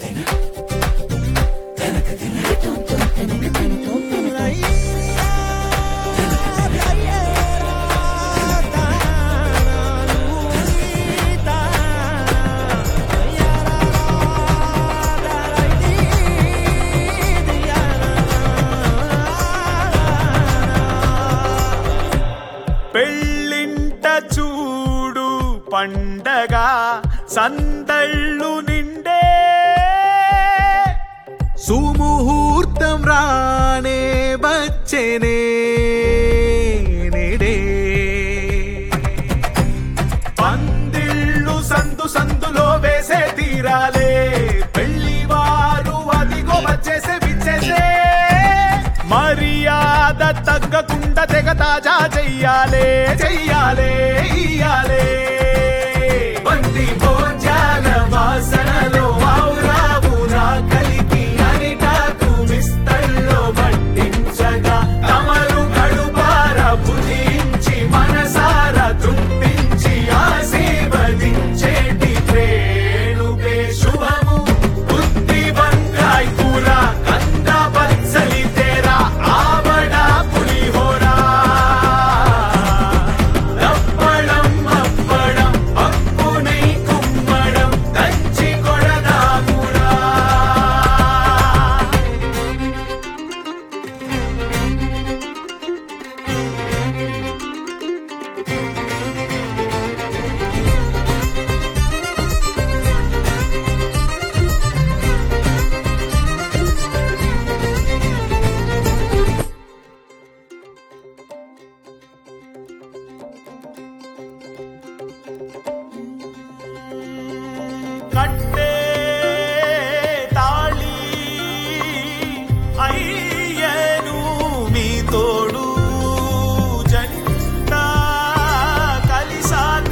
పెళ్ళింట చూడు పండగ సందళ్ళు నిండే సుముహూర్తం రానే వచ్చేనే నేడే పందిళ్ళు సందు సందులో వేసే తీరాలే పెళ్లి వారు అదిగో వచ్చేసే విచ్చేసే మర్యాద తగ్గకుండా తెగ తాజా చెయ్యాలే చెయ్యాలే ఇయ్యాలే బంది భోజాల వాసనలో వావురావురా కలికి అరిటాకు విస్తల్లో పట్టించగా తమరు కడుపార భుజించి మనసార తృప్తించి ఆశీర్వదించేటి ప్రేణుకే శుభము బుద్ధి వంకాయ్ కూర కంద బత్సలి తేరా ఆవడ పులిహోరా దప్పడం అప్పడం పప్పుని కుమ్మడం దంచి కొడదామురా కట్టే తాళి అయ్యను మీ తోడు జంట కలిసాక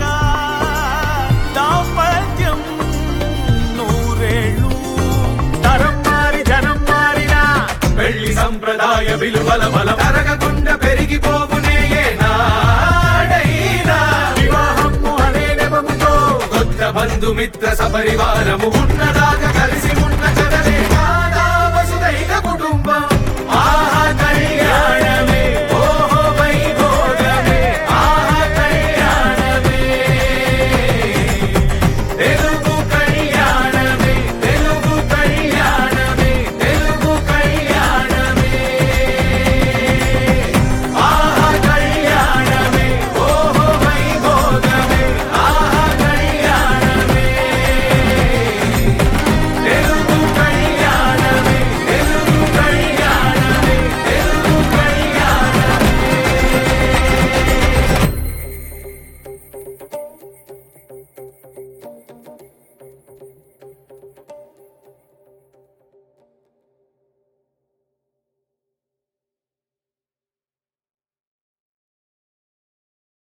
దాంపత్యం నూరేళ్ళు తరం మారి జనం మారినా పెళ్లి సంప్రదాయ విలువల బలం తరగకుండా పెరిగిపోవునే ఏనాడైనా వివాహము అనే నెపముతో కొత్త బంధుమిత్ర సపరివారము ఉన్నదాకా కలిసి